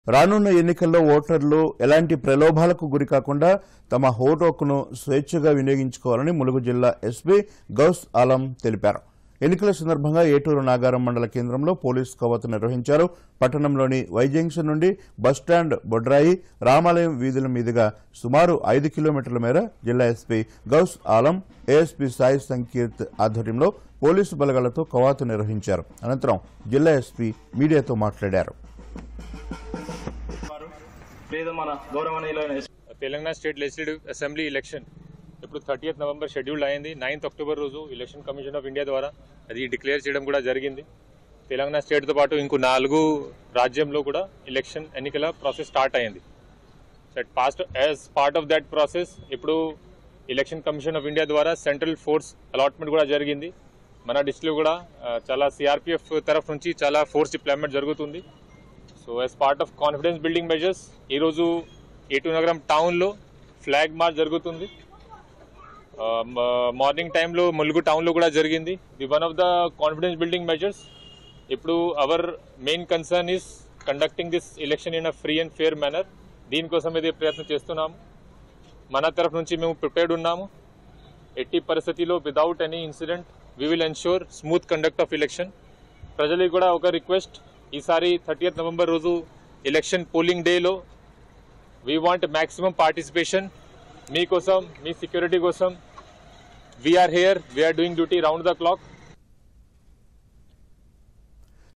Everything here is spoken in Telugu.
రానున్న ఎన్నికల్లో ఓటర్లు ఎలాంటి ప్రలోభాలకు గురికాకుండా తమ ఓటు హక్కును స్వేచ్ఛగా వినియోగించుకోవాలని ములుగు జిల్లా ఎస్పీ గౌస్ ఆలం తెలిపారు ఎన్నికల సందర్భంగా ఏటూరు నాగారం మండల కేంద్రంలో పోలీస్ కవాతు నిర్వహించారు పట్టణంలోని వై జంక్షన్ నుండి బస్టాండ్ బొడ్రాయి రామాలయం వీధుల మీదుగా సుమారు ఐదు కిలోమీటర్ల మేర జిల్లా ఎస్పీ గౌస్ ఆలం ఏఎస్పీ సాయి సంకీర్త్ ఆధ్వర్యంలో పోలీసు బలగాలతో కవాతు నిర్వహించారు అనంతరం జిల్లా ఎస్పీ మీడియాతో మాట్లాడారు వారు లేదా మన గౌరవనీయులైన ఎస్- Telangana state legislative assembly election ఇప్పుడు థర్టీయత్ నవంబర్ షెడ్యూల్ అయింది నైన్త్ అక్టోబర్ రోజు ఎలక్షన్ కమిషన్ ఆఫ్ ఇండియా ద్వారా అది డిక్లేర్ చేయడం కూడా జరిగింది తెలంగాణ స్టేట్తో పాటు ఇంకో నాలుగు రాజ్యంలో కూడా ఎలక్షన్ ఎన్నికల ప్రాసెస్ స్టార్ట్ అయింది so past as part of that process ఇప్పుడు ఎలక్షన్ కమిషన్ ఆఫ్ ఇండియా ద్వారా సెంట్రల్ ఫోర్స్ అలాట్మెంట్ కూడా జరిగింది మన డిస్ట్రిక్ట్లో కూడా ఆ, చాలా సిఆర్పిఎఫ్ తరఫు నుంచి చాలా ఫోర్స్ డిప్లాయ్మెంట్ జరుగుతుంది so as part of confidence building measures ఈరోజు ఏటూ నగరం టౌన్లో ఫ్లాగ్ మార్చ్ జరుగుతుంది మార్నింగ్ టైంలో ములుగు టౌన్లో కూడా జరిగింది the one of the confidence building measures ఇప్పుడు our main concern is conducting this election in a free and fair manner దీనికోసం ఇది ప్రయత్నం చేస్తున్నాము మన తరఫు నుంచి మేము ప్రిపేర్డ్ ఉన్నాము ఎట్టి పరిస్థితిలో without any incident we will ensure smooth conduct of election ప్రజలకు కూడా ఒక రిక్వెస్ట్ ఈసారి థర్టీయత్ నవంబర్ రోజు ఎలక్షన్ పోలింగ్ డేలో వీ వాంట్ మ్యాక్సిమం పార్టిసిపేషన్ మీకోసం మీ సెక్యూరిటీ కోసం we are here we are doing duty round the clock